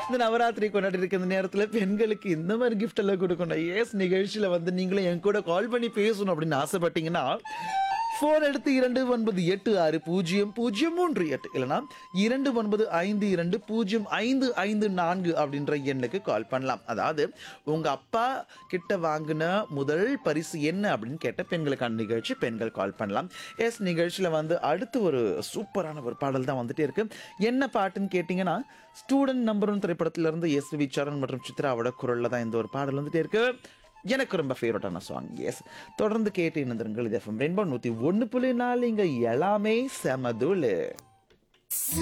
இந்த நவராத்திரி கொண்டாடி இருக்க இந்த நேரத்தில் பெண்களுக்கு இந்த மாதிரி gift எல்லாம் கொடுக்கணும் ஏஸ் நிகழ்ச்சியில் வந்து நீங்களும் என் கூட கால் பண்ணி பேசணும் அப்படின்னு ஆசைப்பட்டீங்கன்னா ஃபோன் எடுத்து இரண்டு ஒன்பது எட்டு ஆறு பூஜ்ஜியம் பூஜ்ஜியம் மூன்று எட்டு இல்லைனா இரண்டு ஒன்பது ஐந்து இரண்டு பூஜ்ஜியம் ஐந்து ஐந்து நான்கு அப்படின்ற எண்ணுக்கு கால் பண்ணலாம் அதாவது உங்க அப்பா கிட்ட வாங்கின முதல் பரிசு என்ன அப்படின்னு கேட்ட பெண்களுக்கான நிகழ்ச்சி பெண்கள் கால் பண்ணலாம் எஸ் நிகழ்ச்சியில் வந்து அடுத்து ஒரு சூப்பரான ஒரு பாடல் தான் வந்துட்டே இருக்கு என்ன பாட்டுன்னு கேட்டிங்கன்னா ஸ்டூடெண்ட் நம்பர் ஒன் திரைப்படத்திலிருந்து எஸ் வி சரண் மற்றும் சித்ராவோட குரலில் தான் இந்த ஒரு பாடல் வந்துட்டே இருக்கு எனக்கு ரொம்ப ஃபேவரட்டான சாங் எஸ் தொடர்ந்து கேட்டு இணைந்திருங்கள் இது எஃப்எம் ரெயின்போ நூற்றி ஒன்று புள்ளி நாலு இங்கே எல்லாமே செமதுல்